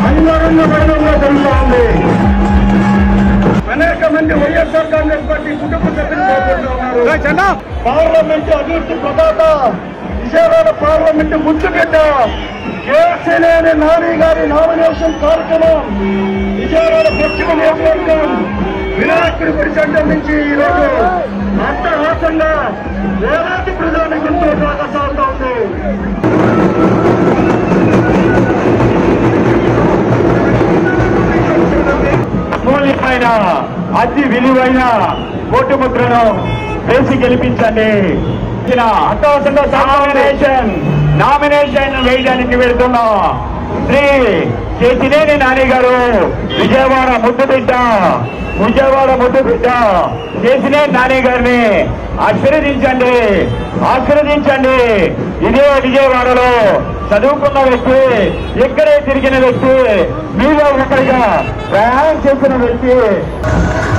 అంగరంగ వైభవంగా జరుగుతూ ఉంది అనేక మంది వైఎస్ఆర్ కాంగ్రెస్ పార్టీ కుటుంబ సభ్యులు పాల్గొంటూ ఉన్నారు పార్లమెంట్ అభివృద్ధి ప్రదాత విజయవాడ పార్లమెంట్ ముచ్చుబిడ్డ కేసీనేని నాని గారి నామినేషన్ కార్యక్రమం విజయవాడ పశ్చిమ నియోజకవర్గం వినాయకుడి గుడి సెంటర్ నుంచి ఈ రోజు అట్టహాసంగా వేలాది ప్రజానికంతో సాగుతూ ఉంది కూలి పైన అతి విలువైన కోటి ముద్రను వేసి గెలిపించండి ఇచ్చిన అట్టహాసంగా నామినేషన్ నామినేషన్ వేయడానికి వెళ్తున్నాం శ్రీ కేసినేని నాని గారు విజయవాడ ముద్దు బిడ్డ విజయవాడ ముద్దు బిడ్డ కేసినేని నాని గారిని ఆశీర్వదించండి ఆశీర్వదించండి ఇదే విజయవాడలో చదువుకున్న వ్యక్తి ఇక్కడే తిరిగిన వ్యక్తి మీలో ఒకరిగా ప్రయాణం చేసిన వ్యక్తి